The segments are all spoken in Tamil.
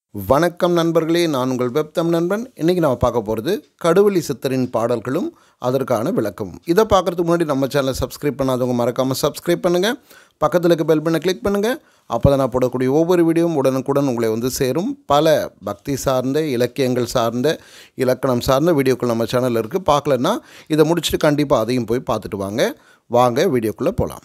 வணக்கம் நண்பர்களே நான் உங்கள் வெப்தம் நண்பன் இன்றைக்கி நம்ம பார்க்க போகிறது கடுவெளி சித்தரின் பாடல்களும் அதற்கான விளக்கமும் இதை பார்க்குறதுக்கு முன்னாடி நம்ம சேனலை சப்ஸ்கிரைப் பண்ணாதவங்க மறக்காமல் சப்ஸ்கிரைப் பண்ணுங்கள் பக்கத்தில் இருக்க பெல் பண்ணை கிளிக் பண்ணுங்கள் அப்போ தான் நான் போடக்கூடிய ஒவ்வொரு வீடியோவும் உடனுக்குடன் உங்களை வந்து சேரும் பல பக்தி சார்ந்த இலக்கியங்கள் சார்ந்த இலக்கணம் சார்ந்த வீடியோக்கள் நம்ம சேனலில் இருக்குது பார்க்கலன்னா இதை முடிச்சுட்டு கண்டிப்பாக அதையும் போய் பார்த்துட்டு வாங்க வாங்க வீடியோக்குள்ளே போகலாம்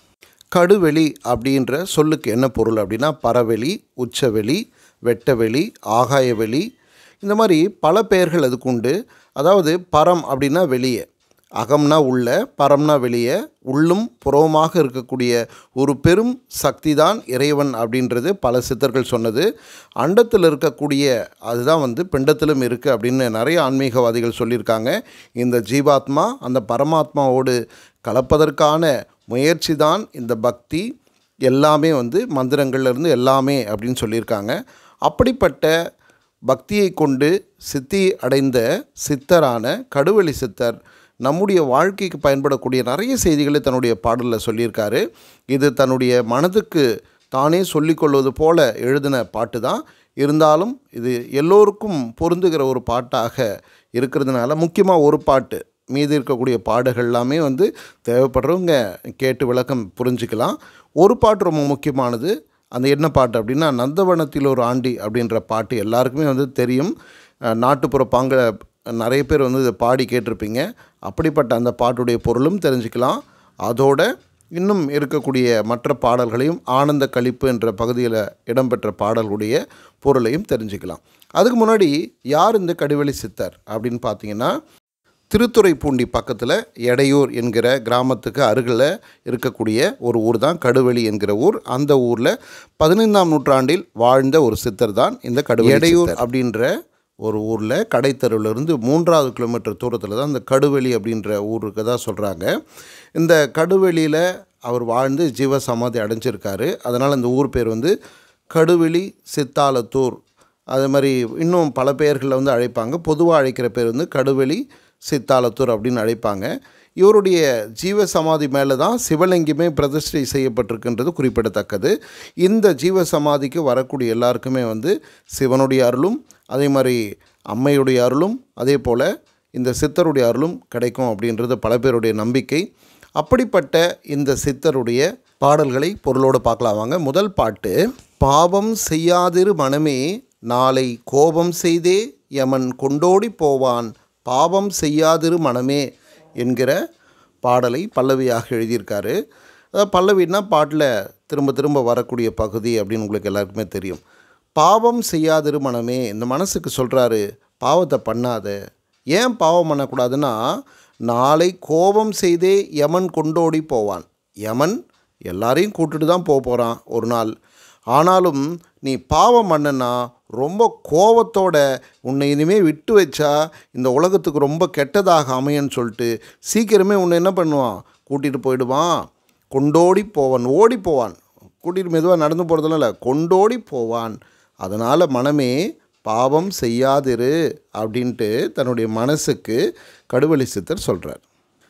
கடுவெளி அப்படின்ற சொல்லுக்கு என்ன பொருள் அப்படின்னா பறவெளி உச்சவெளி வெட்டவெளி ஆகாயவெளி இந்த மாதிரி பல பெயர்கள் அதுக்கு உண்டு அதாவது பரம் அப்படின்னா வெளியே அகம்னா உள்ள பரம்னா வெளியே உள்ளும் புறவுமாக இருக்கக்கூடிய ஒரு பெரும் சக்தி தான் இறைவன் அப்படின்றது பல சித்தர்கள் சொன்னது அண்டத்தில் இருக்கக்கூடிய அதுதான் வந்து பிண்டத்திலும் இருக்குது அப்படின்னு நிறைய ஆன்மீகவாதிகள் சொல்லியிருக்காங்க இந்த ஜீவாத்மா அந்த பரமாத்மாவோடு கலப்பதற்கான முயற்சி தான் இந்த பக்தி எல்லாமே வந்து மந்திரங்கள்லேருந்து எல்லாமே அப்படின்னு சொல்லியிருக்காங்க அப்படிப்பட்ட பக்தியை கொண்டு சித்தி அடைந்த சித்தரான கடுவெளி சித்தர் நம்முடைய வாழ்க்கைக்கு பயன்படக்கூடிய நிறைய செய்திகளை தன்னுடைய பாடலில் சொல்லியிருக்காரு இது தன்னுடைய மனதுக்கு தானே சொல்லிக்கொள்வது போல எழுதின பாட்டு தான் இருந்தாலும் இது எல்லோருக்கும் பொருந்துகிற ஒரு பாட்டாக இருக்கிறதுனால முக்கியமாக ஒரு பாட்டு மீதி இருக்கக்கூடிய பாடுகள் எல்லாமே வந்து தேவைப்படுறவங்க கேட்டு விளக்கம் புரிஞ்சுக்கலாம் ஒரு பாட்டு ரொம்ப முக்கியமானது அந்த என்ன பாட்டு அப்படின்னா நந்தவனத்தில் ஒரு ஆண்டி அப்படின்ற பாட்டு எல்லாருக்குமே வந்து தெரியும் அஹ் நாட்டுப்புற பாங்க நிறைய பேர் வந்து இதை பாடி கேட்டிருப்பீங்க அப்படிப்பட்ட அந்த பாட்டுடைய பொருளும் தெரிஞ்சுக்கலாம் அதோட இன்னும் இருக்கக்கூடிய மற்ற பாடல்களையும் ஆனந்த கழிப்பு என்ற பகுதியில் இடம்பெற்ற பாடல்களுடைய பொருளையும் தெரிஞ்சுக்கலாம் அதுக்கு முன்னாடி யார் இந்த கடுவெளி சித்தர் அப்படின்னு பார்த்தீங்கன்னா திருத்துறைப்பூண்டி பக்கத்தில் எடையூர் என்கிற கிராமத்துக்கு அருகில் இருக்கக்கூடிய ஒரு ஊர் தான் கடுவெளி என்கிற ஊர் அந்த ஊரில் பதினைந்தாம் நூற்றாண்டில் வாழ்ந்த ஒரு சித்தர் தான் இந்த கடுவெளி எடையூர் அப்படின்ற ஒரு ஊரில் கடைத்தருவிலிருந்து மூன்றாவது கிலோமீட்டர் தூரத்தில் தான் இந்த கடுவெளி அப்படின்ற ஊர் இருக்கதா சொல்கிறாங்க இந்த கடுவெளியில் அவர் வாழ்ந்து ஜீவ சமாதி அடைஞ்சிருக்காரு அதனால் இந்த ஊர் பேர் வந்து கடுவெளி சித்தாலத்தூர் அது மாதிரி இன்னும் பல பெயர்களில் வந்து அழைப்பாங்க பொதுவாக அழைக்கிற பேர் வந்து கடுவெளி சித்தாலத்தூர் அப்படின்னு அழைப்பாங்க இவருடைய ஜீவ சமாதி மேலே தான் சிவலிங்கமே பிரதிஷ்டை செய்யப்பட்டிருக்கின்றது குறிப்பிடத்தக்கது இந்த ஜீவ சமாதிக்கு வரக்கூடிய எல்லாருக்குமே வந்து சிவனுடைய அருளும் அதே மாதிரி அம்மையுடைய அருளும் அதே போல் இந்த சித்தருடைய அருளும் கிடைக்கும் அப்படின்றது பல பேருடைய நம்பிக்கை அப்படிப்பட்ட இந்த சித்தருடைய பாடல்களை பொருளோடு பார்க்கலாம் வாங்க முதல் பாட்டு பாவம் செய்யாதிரு மனமே நாளை கோபம் செய்தே யமன் கொண்டோடி போவான் பாவம் செய்யாதிரு மனமே என்கிற பாடலை பல்லவியாக எழுதியிருக்காரு அதாவது பல்லவின்னா பாட்டில் திரும்ப திரும்ப வரக்கூடிய பகுதி அப்படின்னு உங்களுக்கு எல்லாருக்குமே தெரியும் பாவம் செய்யாதிரு மனமே இந்த மனசுக்கு சொல்கிறாரு பாவத்தை பண்ணாத ஏன் பாவம் பண்ணக்கூடாதுன்னா நாளை கோபம் செய்தே யமன் கொண்டோடி போவான் யமன் எல்லாரையும் கூட்டிட்டு தான் போக போகிறான் ஒரு நாள் ஆனாலும் நீ பாவம் பண்ணனா ரொம்ப கோவத்தோட உன்னை இனிமேல் விட்டு வச்சா இந்த உலகத்துக்கு ரொம்ப கெட்டதாக அமையன்னு சொல்லிட்டு சீக்கிரமே உன்னை என்ன பண்ணுவான் கூட்டிகிட்டு போயிடுவான் கொண்டோடி போவான் ஓடி போவான் கூட்டிகிட்டு மெதுவாக நடந்து போகிறதுலாம் இல்லை கொண்டோடி போவான் அதனால் மனமே பாவம் செய்யாதிரு அப்படின்ட்டு தன்னுடைய மனசுக்கு கடுவெளி சித்தர் சொல்கிறார்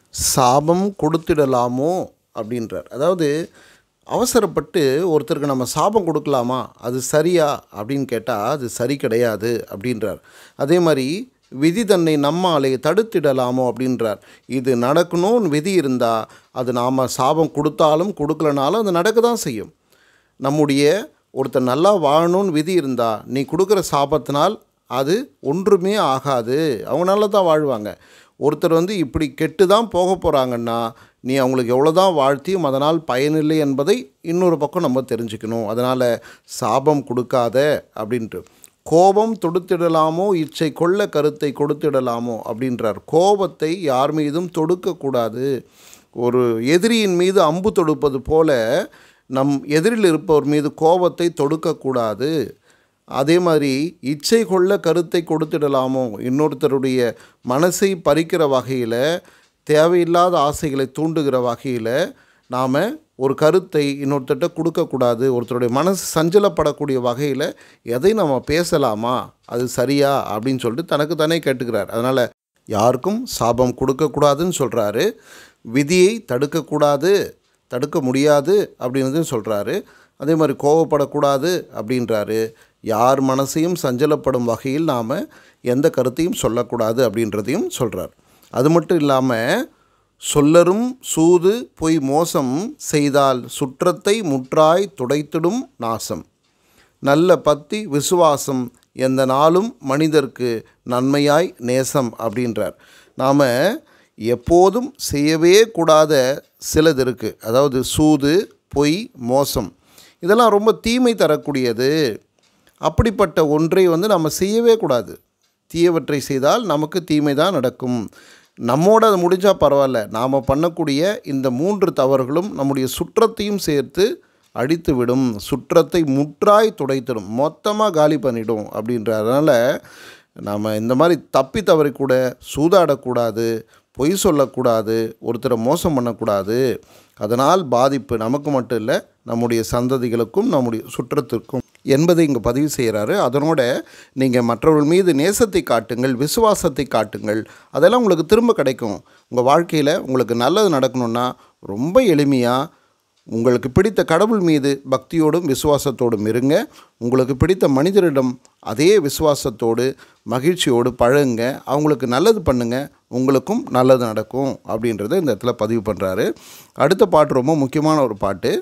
சாபம் கொடுத்திடலாமோ அப்படின்றார் அதாவது அவசரப்பட்டு ஒருத்தருக்கு நம்ம சாபம் கொடுக்கலாமா அது சரியா அப்படின்னு கேட்டால் அது சரி கிடையாது அப்படின்றார் அதே மாதிரி விதி தன்னை நம்மாலே தடுத்திடலாமோ அப்படின்றார் இது நடக்கணும்னு விதி இருந்தால் அது நாம் சாபம் கொடுத்தாலும் கொடுக்கலனாலும் அது நடக்க தான் செய்யும் நம்முடைய ஒருத்தர் நல்லா வாழணும்னு விதி இருந்தால் நீ கொடுக்குற சாபத்தினால் அது ஒன்றுமே ஆகாது அவங்க நல்லா தான் வாழ்வாங்க ஒருத்தர் வந்து இப்படி கெட்டு தான் போக போகிறாங்கன்னா நீ அவங்களுக்கு எவ்வளோ தான் வாழ்த்தியும் அதனால் பயனில்லை என்பதை இன்னொரு பக்கம் நம்ம தெரிஞ்சுக்கணும் அதனால் சாபம் கொடுக்காத அப்படின்ட்டு கோபம் தொடுத்திடலாமோ இச்சை கொள்ள கருத்தை கொடுத்திடலாமோ அப்படின்றார் கோபத்தை யார் மீதும் தொடுக்கக்கூடாது ஒரு எதிரியின் மீது அம்பு தொடுப்பது போல நம் எதிரில் இருப்பவர் மீது கோபத்தை தொடுக்கக்கூடாது அதே மாதிரி இச்சை கொள்ள கருத்தை கொடுத்திடலாமோ இன்னொருத்தருடைய மனசை பறிக்கிற வகையில் தேவையில்லாத ஆசைகளை தூண்டுகிற வகையில் நாம் ஒரு கருத்தை இன்னொருத்தர்கிட்ட கொடுக்கக்கூடாது ஒருத்தருடைய மனசு சஞ்சலப்படக்கூடிய வகையில் எதை நம்ம பேசலாமா அது சரியா அப்படின்னு சொல்லிட்டு தனக்கு தானே கேட்டுக்கிறார் அதனால் யாருக்கும் சாபம் கொடுக்கக்கூடாதுன்னு சொல்கிறாரு விதியை தடுக்கக்கூடாது தடுக்க முடியாது அப்படின்றதையும் சொல்கிறாரு அதே மாதிரி கோவப்படக்கூடாது அப்படின்றாரு யார் மனசையும் சஞ்சலப்படும் வகையில் நாம் எந்த கருத்தையும் சொல்லக்கூடாது அப்படின்றதையும் சொல்கிறார் அது மட்டும் இல்லாமல் சொல்லரும் சூது பொய் மோசம் செய்தால் சுற்றத்தை முற்றாய் துடைத்திடும் நாசம் நல்ல பக்தி விசுவாசம் எந்த நாளும் மனிதருக்கு நன்மையாய் நேசம் அப்படின்றார் நாம் எப்போதும் செய்யவே கூடாத சிலது இருக்குது அதாவது சூது பொய் மோசம் இதெல்லாம் ரொம்ப தீமை தரக்கூடியது அப்படிப்பட்ட ஒன்றை வந்து நம்ம செய்யவே கூடாது தீயவற்றை செய்தால் நமக்கு தீமை தான் நடக்கும் நம்மோட அது முடிஞ்சால் பரவாயில்ல நாம் பண்ணக்கூடிய இந்த மூன்று தவறுகளும் நம்முடைய சுற்றத்தையும் சேர்த்து அடித்து விடும் சுற்றத்தை முற்றாய் துடைத்திடும் மொத்தமாக காலி பண்ணிடும் அப்படின்றதுனால நாம் இந்த மாதிரி தப்பி தவறி கூட சூதாடக்கூடாது பொய் சொல்லக்கூடாது ஒருத்தரை மோசம் பண்ணக்கூடாது அதனால் பாதிப்பு நமக்கு மட்டும் இல்லை நம்முடைய சந்ததிகளுக்கும் நம்முடைய சுற்றத்திற்கும் என்பதை இங்கே பதிவு செய்கிறாரு அதனோட நீங்கள் மற்றவர்கள் மீது நேசத்தை காட்டுங்கள் விசுவாசத்தை காட்டுங்கள் அதெல்லாம் உங்களுக்கு திரும்ப கிடைக்கும் உங்கள் வாழ்க்கையில் உங்களுக்கு நல்லது நடக்கணும்னா ரொம்ப எளிமையாக உங்களுக்கு பிடித்த கடவுள் மீது பக்தியோடும் விசுவாசத்தோடும் இருங்க உங்களுக்கு பிடித்த மனிதரிடம் அதே விசுவாசத்தோடு மகிழ்ச்சியோடு பழகுங்க அவங்களுக்கு நல்லது பண்ணுங்க உங்களுக்கும் நல்லது நடக்கும் அப்படின்றத இந்த இடத்துல பதிவு பண்ணுறாரு அடுத்த பாட்டு ரொம்ப முக்கியமான ஒரு பாட்டு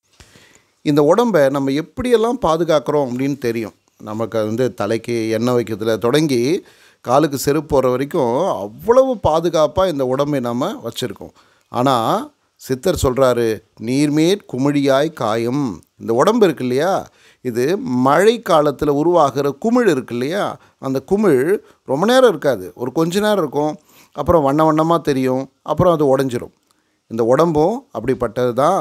இந்த உடம்பை நம்ம எப்படியெல்லாம் பாதுகாக்கிறோம் அப்படின்னு தெரியும் நமக்கு வந்து தலைக்கு எண்ணெய் வைக்கிறதுல தொடங்கி காலுக்கு செருப்பு போகிற வரைக்கும் அவ்வளவு பாதுகாப்பாக இந்த உடம்பை நம்ம வச்சுருக்கோம் ஆனால் சித்தர் சொல்கிறாரு நீர்மேற் குமிழியாய் காயம் இந்த உடம்பு இருக்கு இல்லையா இது மழை காலத்தில் உருவாகிற குமிழ் இருக்கு இல்லையா அந்த குமிழ் ரொம்ப நேரம் இருக்காது ஒரு கொஞ்ச நேரம் இருக்கும் அப்புறம் வண்ண வண்ணமாக தெரியும் அப்புறம் அது உடஞ்சிரும் இந்த உடம்பும் அப்படிப்பட்டது தான்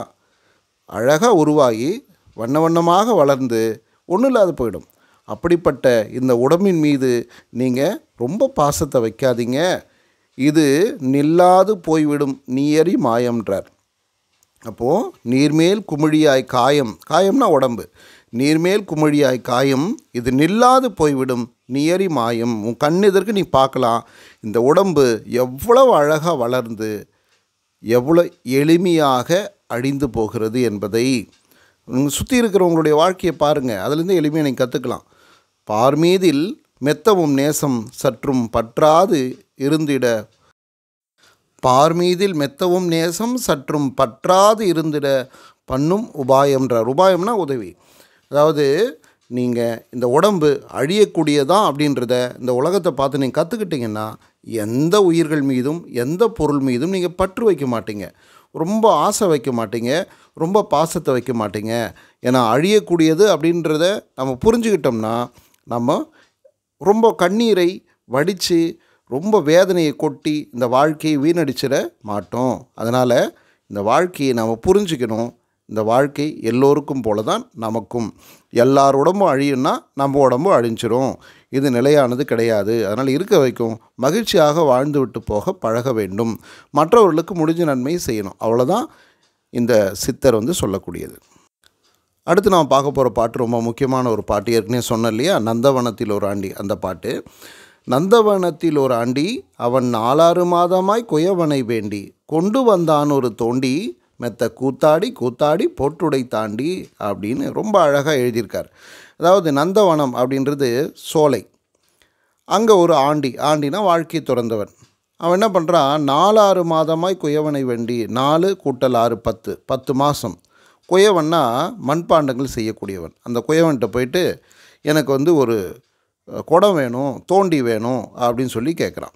அழகாக உருவாகி வண்ண வண்ணமாக வளர்ந்து ஒன்றும் இல்லாத போயிடும் அப்படிப்பட்ட இந்த உடம்பின் மீது நீங்கள் ரொம்ப பாசத்தை வைக்காதீங்க இது நில்லாது போய்விடும் நீயறி மாயம்ன்றார் அப்போது நீர்மேல் குமிழியாய் காயம் காயம்னா உடம்பு நீர்மேல் குமிழியாய் காயம் இது நில்லாது போய்விடும் நீயறி மாயம் உன் கண்ணெதற்கு நீ பார்க்கலாம் இந்த உடம்பு எவ்வளவு அழகாக வளர்ந்து எவ்வளோ எளிமையாக அழிந்து போகிறது என்பதை சுற்றி இருக்கிறவங்களுடைய வாழ்க்கையை பாருங்கள் அதுலேருந்து எளிமையாக நீங்கள் கற்றுக்கலாம் பார்மீதில் மெத்தவும் நேசம் சற்றும் பற்றாது இருந்திட பார்மீதில் மெத்தவும் நேசம் சற்றும் பற்றாது இருந்திட பண்ணும் உபாயம்ன்றார் உபாயம்னா உதவி அதாவது நீங்கள் இந்த உடம்பு அழியக்கூடியதான் அப்படின்றத இந்த உலகத்தை பார்த்து நீங்கள் கற்றுக்கிட்டிங்கன்னா எந்த உயிர்கள் மீதும் எந்த பொருள் மீதும் நீங்கள் பற்று வைக்க மாட்டீங்க ரொம்ப ஆசை வைக்க மாட்டீங்க ரொம்ப பாசத்தை வைக்க மாட்டீங்க ஏன்னா அழியக்கூடியது அப்படின்றத நம்ம புரிஞ்சுக்கிட்டோம்னா நம்ம ரொம்ப கண்ணீரை வடித்து ரொம்ப வேதனையை கொட்டி இந்த வாழ்க்கையை வீணடிச்சிட மாட்டோம் அதனால் இந்த வாழ்க்கையை நம்ம புரிஞ்சுக்கணும் இந்த வாழ்க்கை எல்லோருக்கும் போல தான் நமக்கும் எல்லார் உடம்பும் அழியும்னா நம்ம உடம்பும் அழிஞ்சிரும் இது நிலையானது கிடையாது அதனால் இருக்க வைக்கும் மகிழ்ச்சியாக வாழ்ந்து விட்டு போக பழக வேண்டும் மற்றவர்களுக்கு முடிஞ்ச நன்மையை செய்யணும் அவ்வளோதான் இந்த சித்தர் வந்து சொல்லக்கூடியது அடுத்து நாம் பார்க்க போகிற பாட்டு ரொம்ப முக்கியமான ஒரு பாட்டு ஏற்கனவே சொன்னேன் இல்லையா நந்தவனத்தில் ஒரு ஆண்டி அந்த பாட்டு நந்தவனத்தில் ஒரு ஆண்டி அவன் நாலாறு மாதமாய் குயவனை வேண்டி கொண்டு வந்தான் ஒரு தோண்டி மெத்த கூத்தாடி கூத்தாடி போட்டுடை தாண்டி அப்படின்னு ரொம்ப அழகாக எழுதியிருக்கார் அதாவது நந்தவனம் அப்படின்றது சோலை அங்கே ஒரு ஆண்டி ஆண்டினா வாழ்க்கை துறந்தவன் அவன் என்ன பண்ணுறான் நாலாறு மாதமாய் குயவனை வேண்டி நாலு கூட்டல் ஆறு பத்து பத்து மாதம் குயவன்னா மண்பாண்டங்கள் செய்யக்கூடியவன் அந்த குயவன்கிட்ட போயிட்டு எனக்கு வந்து ஒரு அஹ், குடம் வேணும் தோண்டி வேணும் அப்படின்னு சொல்லி கேட்குறான்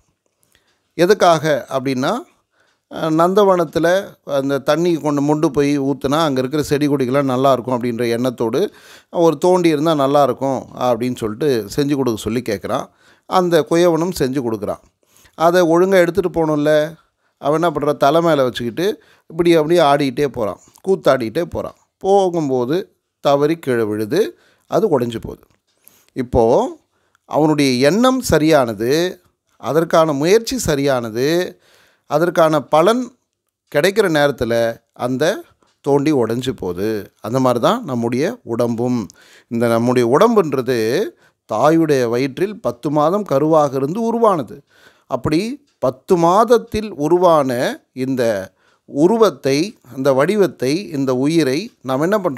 எதுக்காக அப்படின்னா அஹ், நந்தவனத்தில் அந்த தண்ணி கொண்டு மொண்டு போய் ஊற்றுனா அங்கே இருக்கிற செடி கொடிகள்லாம் நல்லாயிருக்கும் அப்படின்ற எண்ணத்தோடு ஒரு தோண்டி இருந்தால் நல்லாயிருக்கும் அப்படின்னு சொல்லிட்டு செஞ்சு கொடுக்க சொல்லி கேட்குறான் அந்த குயவனும் செஞ்சு கொடுக்குறான் அதை ஒழுங்காக எடுத்துகிட்டு போகணும்ல அவன் என்ன பண்ணுறான் தலை மேலே வச்சுக்கிட்டு இப்படி அப்படியே ஆடிக்கிட்டே போகிறான் கூத்தாடிக்கிட்டே போகிறான் போகும்போது தவறி கீழே விழுது அது உடஞ்சி போகுது இப்போது அவனுடைய எண்ணம் சரியானது அதற்கான முயற்சி சரியானது அதற்கான பலன் கிடைக்கிற நேரத்தில் அந்த தோண்டி உடஞ்சி போகுது அந்த மாதிரி தான் நம்முடைய உடம்பும் இந்த நம்முடைய உடம்புன்றது தாயுடைய வயிற்றில் பத்து மாதம் கருவாக இருந்து உருவானது அப்படி பத்து மாதத்தில் உருவான இந்த உருவத்தை அந்த வடிவத்தை இந்த உயிரை நாம் என்ன பண்ணுறோம்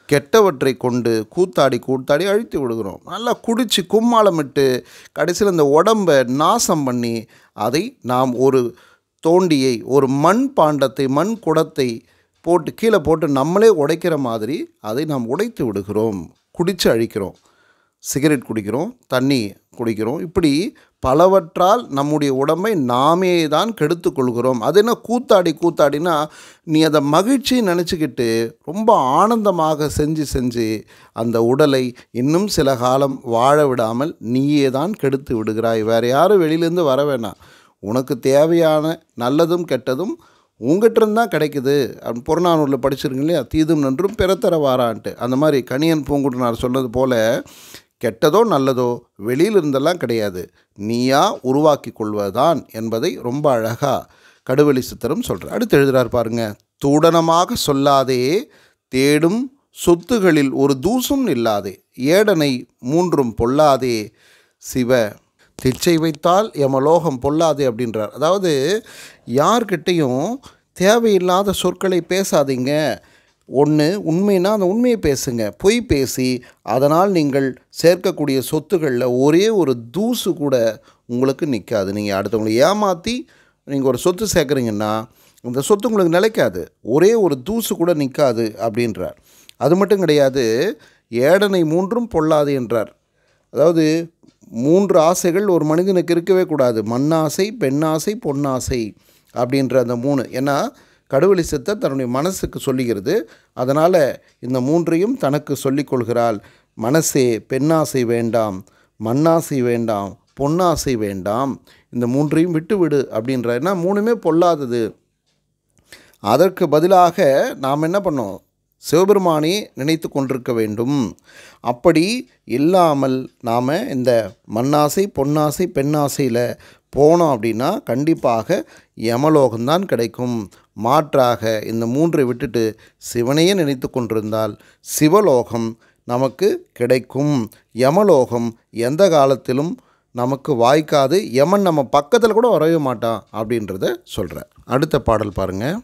கெட்டவற்றை கொண்டு கூத்தாடி கூத்தாடி அழித்து விடுகிறோம் நல்லா குடித்து கும்மாளமிட்டு கடைசியில் இந்த உடம்பை நாசம் பண்ணி அதை நாம் ஒரு தோண்டியை ஒரு மண் பாண்டத்தை மண் குடத்தை போட்டு கீழே போட்டு நம்மளே உடைக்கிற மாதிரி அதை நாம் உடைத்து விடுகிறோம் குடித்து அழிக்கிறோம் சிகரெட் குடிக்கிறோம் தண்ணி குடிக்கிறோம் இப்படி பலவற்றால் நம்முடைய உடம்பை நாமே தான் கெடுத்து கொள்கிறோம் அது என்ன கூத்தாடி கூத்தாடினா நீ அதை மகிழ்ச்சி நினச்சிக்கிட்டு ரொம்ப ஆனந்தமாக செஞ்சு செஞ்சு அந்த உடலை இன்னும் சில காலம் வாழ விடாமல் நீயே தான் கெடுத்து விடுகிறாய் வேறு யாரும் வெளியிலேருந்து வர வேணாம் உனக்கு தேவையான நல்லதும் கெட்டதும் உங்ககிட்ட இருந்து தான் கிடைக்குது அப்படின்னு புறநானூரில் படிச்சிருக்கீங்க இல்லையா தீதும் நன்றும் பிறத்தர வாரான்ட்டு அந்த மாதிரி கணியன் பூங்குட்டனார் சொன்னது போல் கெட்டதோ நல்லதோ வெளியில் இருந்தெல்லாம் கிடையாது நீயா உருவாக்கி கொள்வதுதான் என்பதை ரொம்ப அழகாக கடுவெளி சித்தரும் சொல்கிறார் அடுத்து எழுதுறார் பாருங்க தூடனமாக சொல்லாதே தேடும் சொத்துகளில் ஒரு தூசும் இல்லாதே ஏடனை மூன்றும் பொல்லாதே சிவ திச்சை வைத்தால் எமலோகம் பொல்லாதே அப்படின்றார் அதாவது யார்கிட்டையும் தேவையில்லாத சொற்களை பேசாதீங்க ஒன்று உண்மைனா அந்த உண்மையை பேசுங்க பொய் பேசி அதனால் நீங்கள் சேர்க்கக்கூடிய சொத்துக்களில் ஒரே ஒரு தூசு கூட உங்களுக்கு நிற்காது நீங்கள் அடுத்தவங்களை ஏமாற்றி நீங்கள் ஒரு சொத்து சேர்க்குறீங்கன்னா அந்த சொத்து உங்களுக்கு நிலைக்காது ஒரே ஒரு தூசு கூட நிற்காது அப்படின்றார் அது மட்டும் கிடையாது ஏடனை மூன்றும் பொல்லாது என்றார் அதாவது மூன்று ஆசைகள் ஒரு மனிதனுக்கு இருக்கவே கூடாது மண்ணாசை பெண்ணாசை பொன்னாசை அப்படின்ற அந்த மூணு ஏன்னா கடவுளி சித்தர் தன்னுடைய மனசுக்கு சொல்லுகிறது அதனால் இந்த மூன்றையும் தனக்கு சொல்லிக் கொள்கிறாள் மனசே பெண்ணாசை வேண்டாம் மண்ணாசை வேண்டாம் பொன்னாசை வேண்டாம் இந்த மூன்றையும் விட்டுவிடு அப்படின்ற ஏன்னா மூணுமே பொல்லாதது அதற்கு பதிலாக நாம் என்ன பண்ணோம் சிவபெருமானே நினைத்து கொண்டிருக்க வேண்டும் அப்படி இல்லாமல் நாம் இந்த மண்ணாசை பொன்னாசை பெண்ணாசையில் போனோம் அப்படின்னா கண்டிப்பாக யமலோகம்தான் கிடைக்கும் மாற்றாக இந்த மூன்றை விட்டுட்டு சிவனையே நினைத்து கொண்டிருந்தால் சிவலோகம் நமக்கு கிடைக்கும் யமலோகம் எந்த காலத்திலும் நமக்கு வாய்க்காது யமன் நம்ம பக்கத்தில் கூட வரவே மாட்டான் அப்படின்றத சொல்கிறார் அடுத்த பாடல் பாருங்கள்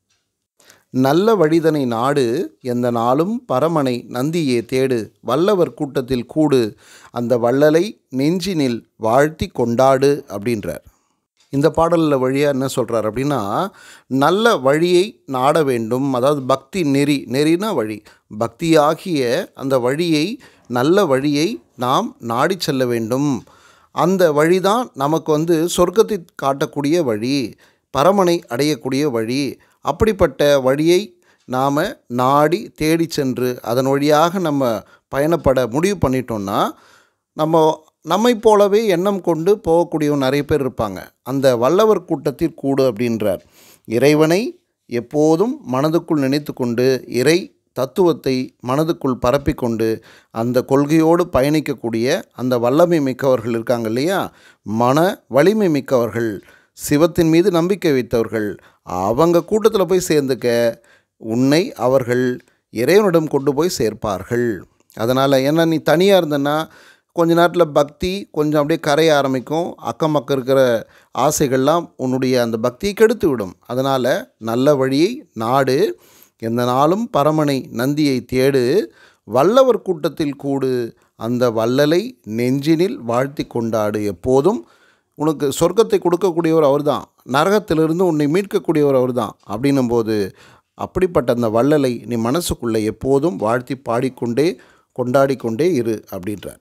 நல்ல வழிதனை நாடு எந்த நாளும் பரமனை நந்தியே தேடு வல்லவர் கூட்டத்தில் கூடு அந்த வள்ளலை நெஞ்சினில் வாழ்த்தி கொண்டாடு அப்படின்றார் இந்த பாடலில் வழியாக என்ன சொல்கிறார் அப்படின்னா நல்ல வழியை நாட வேண்டும் அதாவது பக்தி நெறி நெறினா வழி பக்தியாகிய அந்த வழியை நல்ல வழியை நாம் நாடி செல்ல வேண்டும் அந்த வழிதான் நமக்கு வந்து சொர்க்கத்தை காட்டக்கூடிய வழி பரமனை அடையக்கூடிய வழி அப்படிப்பட்ட வழியை நாம் நாடி தேடி சென்று அதன் வழியாக நம்ம பயணப்பட முடிவு பண்ணிட்டோம்னா நம்ம நம்மை போலவே எண்ணம் கொண்டு போகக்கூடியவங்க நிறைய பேர் இருப்பாங்க அந்த வல்லவர் கூட்டத்தில் கூடு அப்படின்றார் இறைவனை எப்போதும் மனதுக்குள் நினைத்து கொண்டு இறை தத்துவத்தை மனதுக்குள் பரப்பிக்கொண்டு அந்த கொள்கையோடு பயணிக்கக்கூடிய அந்த வல்லமை மிக்கவர்கள் இருக்காங்க இல்லையா மன வலிமை மிக்கவர்கள் சிவத்தின் மீது நம்பிக்கை வைத்தவர்கள் அவங்க கூட்டத்தில் போய் சேர்ந்துக்க உன்னை அவர்கள் இறைவனிடம் கொண்டு போய் சேர்ப்பார்கள் அதனால் ஏன்னா நீ தனியாக இருந்தன்னா கொஞ்ச நேரத்தில் பக்தி கொஞ்சம் அப்படியே கரைய ஆரம்பிக்கும் அக்கம் பக்கம் இருக்கிற ஆசைகள்லாம் உன்னுடைய அந்த பக்தியை கெடுத்து விடும் அதனால் நல்ல வழியை நாடு எந்த நாளும் பரமனை நந்தியை தேடு வல்லவர் கூட்டத்தில் கூடு அந்த வள்ளலை நெஞ்சினில் வாழ்த்தி கொண்டாடு எப்போதும் உனக்கு சொர்க்கத்தை கொடுக்கக்கூடியவர் அவர்தான் நரகத்திலிருந்து உன்னை மீட்கக்கூடியவர் அவர்தான் அப்படின்னும் போது அப்படிப்பட்ட அந்த வள்ளலை நீ மனசுக்குள்ளே எப்போதும் வாழ்த்தி பாடிக்கொண்டே கொண்டாடி கொண்டே இரு அப்படின்றார்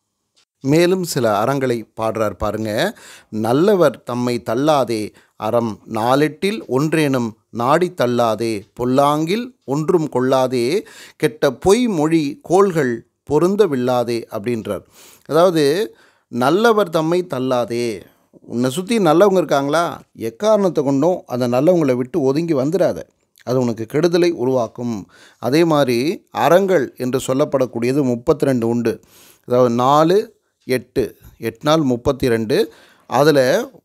மேலும் சில அறங்களை பாடுறார் பாருங்க நல்லவர் தம்மை தள்ளாதே அறம் நாளெட்டில் ஒன்றேனும் நாடி தள்ளாதே பொல்லாங்கில் ஒன்றும் கொள்ளாதே கெட்ட பொய் மொழி கோள்கள் பொருந்தவில்லாதே அப்படின்றார் அதாவது நல்லவர் தம்மை தள்ளாதே உன்னை சுற்றி நல்லவங்க இருக்காங்களா எக்காரணத்தை கொண்டும் அந்த நல்லவங்களை விட்டு ஒதுங்கி வந்துடாத அது உனக்கு கெடுதலை உருவாக்கும் அதே மாதிரி அறங்கள் என்று சொல்லப்படக்கூடியது முப்பத்தி ரெண்டு உண்டு அதாவது நாலு எட்டு எட்டு நாள் முப்பத்தி ரெண்டு அதில்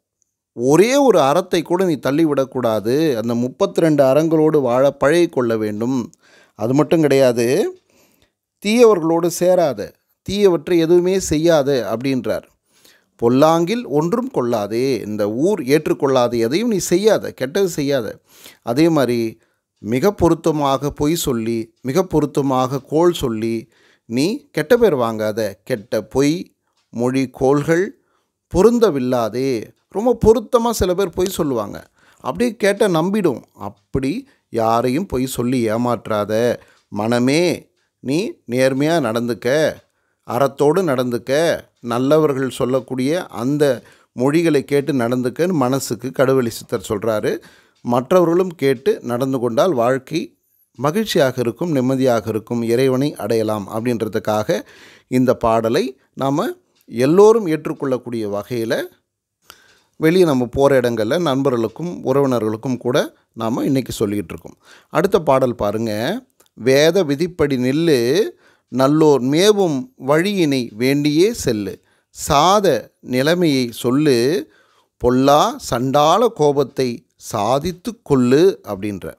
ஒரே ஒரு அறத்தை கூட நீ தள்ளிவிடக்கூடாது அந்த முப்பத்தி ரெண்டு அறங்களோடு வாழ பழகி கொள்ள வேண்டும் அது மட்டும் கிடையாது தீயவர்களோடு சேராத தீயவற்றை எதுவுமே செய்யாத அப்படின்றார் பொல்லாங்கில் ஒன்றும் கொள்ளாதே இந்த ஊர் ஏற்றுக்கொள்ளாத எதையும் நீ செய்யாத கெட்டது செய்யாத அதே மாதிரி மிக பொருத்தமாக பொய் சொல்லி மிக பொருத்தமாக கோள் சொல்லி நீ கெட்ட பேர் வாங்காத கெட்ட பொய் மொழி கோள்கள் பொருந்தவில்லாதே ரொம்ப பொருத்தமாக சில பேர் பொய் சொல்லுவாங்க அப்படியே கேட்ட நம்பிடும் அப்படி யாரையும் பொய் சொல்லி ஏமாற்றாத மனமே நீ நேர்மையாக நடந்துக்க அறத்தோடு நடந்துக்க நல்லவர்கள் சொல்லக்கூடிய அந்த மொழிகளை கேட்டு நடந்துக்கன்னு மனசுக்கு கடுவெளி சித்தர் சொல்கிறாரு மற்றவர்களும் கேட்டு நடந்து கொண்டால் வாழ்க்கை மகிழ்ச்சியாக இருக்கும் நிம்மதியாக இருக்கும் இறைவனை அடையலாம் அப்படின்றதுக்காக இந்த பாடலை நாம் எல்லோரும் ஏற்றுக்கொள்ளக்கூடிய வகையில் வெளியே நம்ம போகிற இடங்களில் நண்பர்களுக்கும் உறவினர்களுக்கும் கூட நாம் இன்றைக்கி சொல்லிகிட்டு இருக்கோம் அடுத்த பாடல் பாருங்கள் வேத விதிப்படி நில்லு நல்லோர் மேவும் வழியினை வேண்டியே செல்லு சாத நிலைமையை சொல்லு பொல்லா சண்டால கோபத்தை சாதித்து கொள்ளு அப்படின்றார்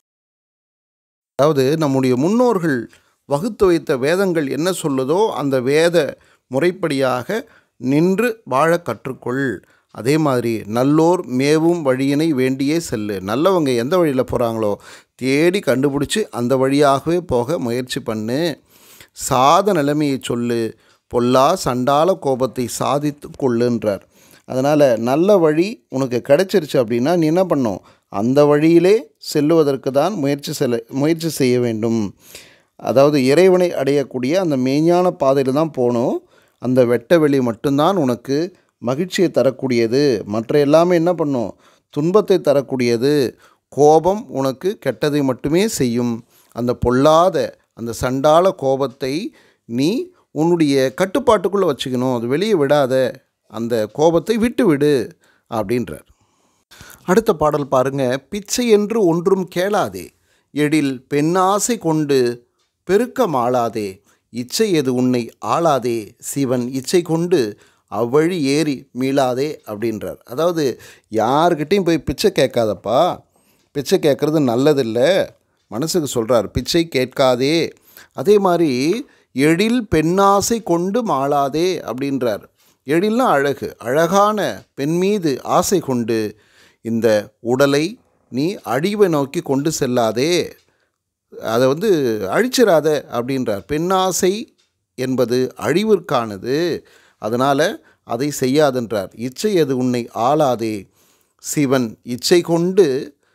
அதாவது நம்முடைய முன்னோர்கள் வகுத்து வைத்த வேதங்கள் என்ன சொல்லுதோ அந்த வேத முறைப்படியாக நின்று வாழ கற்றுக்கொள் அதே மாதிரி நல்லோர் மேவும் வழியினை வேண்டியே செல்லு நல்லவங்க எந்த வழியில் போகிறாங்களோ தேடி கண்டுபிடிச்சி அந்த வழியாகவே போக முயற்சி பண்ணு சாத நிலைமையை சொல்லு பொல்லா சண்டால கோபத்தை சாதித்து கொள்ளுன்றார் அதனால் நல்ல வழி உனக்கு கிடைச்சிருச்சு அப்படின்னா நீ என்ன பண்ணும் அந்த வழியிலே செல்லுவதற்கு தான் முயற்சி செல்ல முயற்சி செய்ய வேண்டும் அதாவது இறைவனை அடையக்கூடிய அந்த மெய்ஞான பாதையில் தான் போகணும் அந்த வெட்ட வெளி மட்டும்தான் உனக்கு மகிழ்ச்சியை தரக்கூடியது மற்ற எல்லாமே என்ன பண்ணும் துன்பத்தை தரக்கூடியது கோபம் உனக்கு கெட்டதை மட்டுமே செய்யும் அந்த பொல்லாத அந்த சண்டால கோபத்தை நீ உன்னுடைய கட்டுப்பாட்டுக்குள்ளே வச்சுக்கணும் அது வெளியே விடாத அந்த கோபத்தை விட்டு விடு அப்படின்றார் அடுத்த பாடல் பாருங்க பிச்சை என்று ஒன்றும் கேளாதே எழில் பெண்ணாசை கொண்டு பெருக்க மாளாதே இச்சை எது உன்னை ஆளாதே சிவன் இச்சை கொண்டு அவ்வழி ஏறி மீளாதே அப்படின்றார் அதாவது யார்கிட்டையும் போய் பிச்சை கேட்காதப்பா பிச்சை கேட்குறது நல்லதில்லை மனசுக்கு சொல்கிறார் பிச்சை கேட்காதே அதே மாதிரி எழில் பெண்ணாசை கொண்டு மாளாதே அப்படின்றார் எழில்னா அழகு அழகான பெண் மீது ஆசை கொண்டு இந்த உடலை நீ அழிவை நோக்கி கொண்டு செல்லாதே அதை வந்து அழிச்சிடாத அப்படின்றார் பெண்ணாசை என்பது அழிவிற்கானது அதனால் அதை செய்யாதென்றார் இச்சை அது உன்னை ஆளாதே சிவன் இச்சை கொண்டு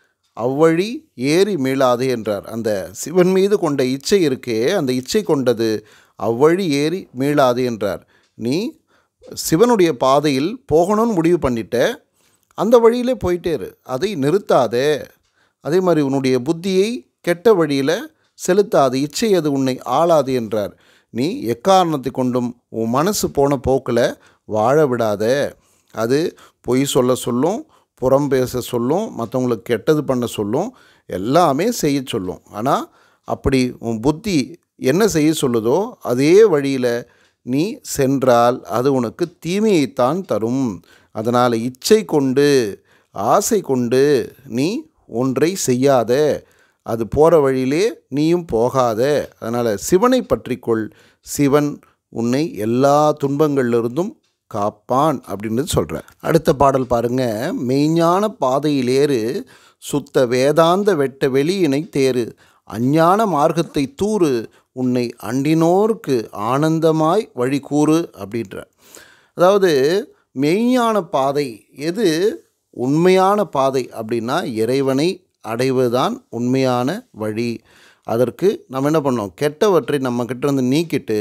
அவ்வழி ஏறி மீளாதே என்றார் அந்த சிவன் மீது கொண்ட இச்சை இருக்கே அந்த இச்சை கொண்டது அவ்வழி ஏறி மீளாதே என்றார் நீ சிவனுடைய பாதையில் போகணும்னு முடிவு பண்ணிட்ட அந்த வழியிலே போயிட்டே இரு அதை நிறுத்தாதே அதே மாதிரி உன்னுடைய புத்தியை கெட்ட வழியில் செலுத்தாது இச்சை அது உன்னை ஆளாது என்றார் நீ எக்காரணத்தை கொண்டும் உன் மனசு போன போக்கில் வாழ விடாத அது பொய் சொல்ல சொல்லும் புறம் பேச சொல்லும் மற்றவங்களுக்கு கெட்டது பண்ண சொல்லும் எல்லாமே செய்ய சொல்லும் ஆனால் அப்படி உன் புத்தி என்ன செய்ய சொல்லுதோ அதே வழியில் நீ சென்றால் அது உனக்கு தீமையைத்தான் தரும் அதனால் இச்சை கொண்டு ஆசை கொண்டு நீ ஒன்றை செய்யாத அது போகிற வழியிலே நீயும் போகாத அதனால் சிவனை பற்றிக்கொள் சிவன் உன்னை எல்லா துன்பங்கள்லிருந்தும் காப்பான் அப்படின்னு சொல்கிறார் அடுத்த பாடல் பாருங்க மெய்ஞான பாதையிலேறு சுத்த வேதாந்த வெட்ட வெளியினை தேறு அஞ்ஞான மார்க்கத்தை தூறு உன்னை அண்டினோருக்கு ஆனந்தமாய் வழி கூறு அப்படின்றார் அதாவது மெய்ஞான பாதை எது உண்மையான பாதை அப்படின்னா இறைவனை அடைவதுதான் உண்மையான வழி அதற்கு நம்ம என்ன பண்ணோம் கெட்டவற்றை நம்மக்கிட்ட இருந்து நீக்கிட்டு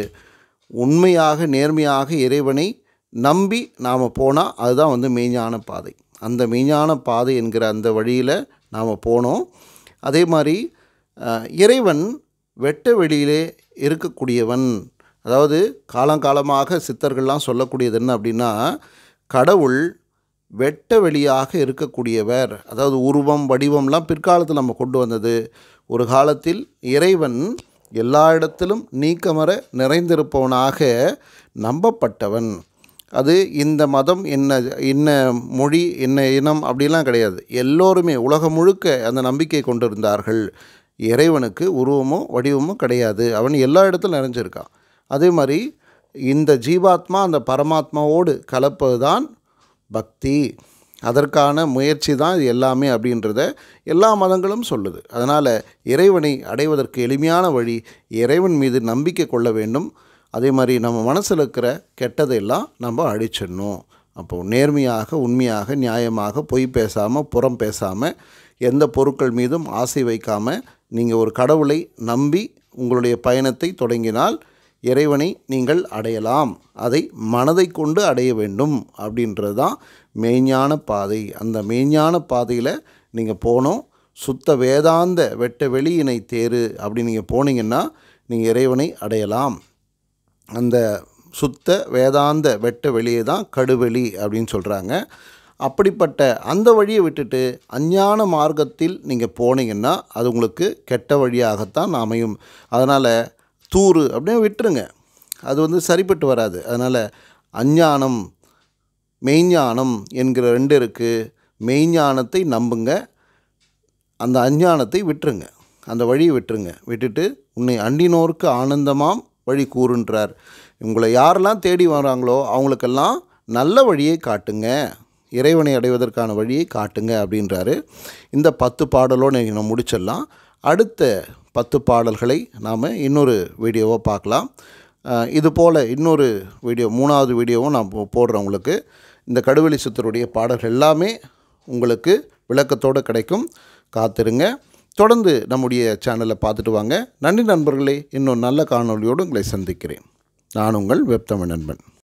உண்மையாக நேர்மையாக இறைவனை நம்பி நாம் போனால் அதுதான் வந்து மெய்ஞான பாதை அந்த மெய்ஞான பாதை என்கிற அந்த வழியில் நாம் போனோம் அதே மாதிரி அஹ், இறைவன் வெட்ட வெளியிலே இருக்கக்கூடியவன் அதாவது காலங்காலமாக சித்தர்கள்லாம் சொல்லக்கூடியது என்ன அப்படின்னா கடவுள் வெட்ட வெளியாக இருக்கக்கூடியவர் அதாவது உருவம் வடிவம்லாம் பிற்காலத்தில் நம்ம கொண்டு வந்தது ஒரு காலத்தில் இறைவன் எல்லா இடத்திலும் நீக்கமர நிறைந்திருப்பவனாக நம்பப்பட்டவன் அது இந்த மதம் என்ன என்ன மொழி என்ன இனம் அப்படிலாம் கிடையாது எல்லோருமே உலகம் முழுக்க அந்த நம்பிக்கை கொண்டிருந்தார்கள் இறைவனுக்கு உருவமோ வடிவமோ கிடையாது அவன் எல்லா இடத்துலும் நிறைஞ்சிருக்கான் அதே மாதிரி இந்த ஜீவாத்மா அந்த பரமாத்மாவோடு கலப்பது தான் பக்தி அதற்கான முயற்சி தான் இது எல்லாமே அப்படின்றத எல்லா மதங்களும் சொல்லுது அதனால் இறைவனை அடைவதற்கு எளிமையான வழி இறைவன் மீது நம்பிக்கை கொள்ள வேண்டும் அதே மாதிரி நம்ம மனசில் இருக்கிற கெட்டதையெல்லாம் நம்ம அழிச்சிடணும் அப்போது நேர்மையாக உண்மையாக நியாயமாக பொய் பேசாமல் புறம் பேசாமல் எந்த பொருட்கள் மீதும் ஆசை வைக்காமல் நீங்கள் ஒரு கடவுளை நம்பி உங்களுடைய பயணத்தை தொடங்கினால் இறைவனை நீங்கள் அடையலாம் அதை மனதை கொண்டு அடைய வேண்டும் அப்படின்றது தான் மெய்ஞான பாதை அந்த மெய்ஞான பாதையில் நீங்கள் போனோம் சுத்த வேதாந்த வெட்ட வெளியினை தேரு அப்படி நீங்கள் போனீங்கன்னா நீங்கள் இறைவனை அடையலாம் அந்த சுத்த வேதாந்த வெட்ட வெளியே தான் கடுவெளி அப்படின்னு சொல்கிறாங்க அப்படிப்பட்ட அந்த வழியை விட்டுட்டு அஞ்ஞான மார்க்கத்தில் நீங்கள் போனீங்கன்னா அது உங்களுக்கு கெட்ட வழியாகத்தான் அமையும் அதனால் தூறு அப்படின்னு விட்டுருங்க அது வந்து சரிப்பட்டு வராது அதனால் அஞ்ஞானம் மெய்ஞானம் என்கிற ரெண்டு இருக்குது மெய்ஞானத்தை நம்புங்க அந்த அஞ்ஞானத்தை விட்டுருங்க அந்த வழியை விட்டுருங்க விட்டுட்டு உன்னை அண்டினோருக்கு ஆனந்தமாம் வழி கூறுன்றார் உங்களை யாரெல்லாம் தேடி வராங்களோ அவங்களுக்கெல்லாம் நல்ல வழியை காட்டுங்க இறைவனை அடைவதற்கான வழியை காட்டுங்க அப்படின்றாரு இந்த பத்து பாடலோடு நம்ம முடிச்சிடலாம் அடுத்த பத்து பாடல்களை நாம் இன்னொரு வீடியோவை பார்க்கலாம் அஹ் இது போல் இன்னொரு வீடியோ மூணாவது வீடியோவும் நான் போ- போடுறேன் உங்களுக்கு இந்த கடுவெளி சித்தருடைய பாடல்கள் எல்லாமே உங்களுக்கு விளக்கத்தோடு கிடைக்கும் காத்திருங்க தொடர்ந்து நம்முடைய சேனலை பார்த்துட்டு வாங்க நன்றி நண்பர்களே இன்னும் நல்ல காணொளியோடு உங்களை சந்திக்கிறேன் நான் உங்கள் வெப்தமிழ் நண்பன்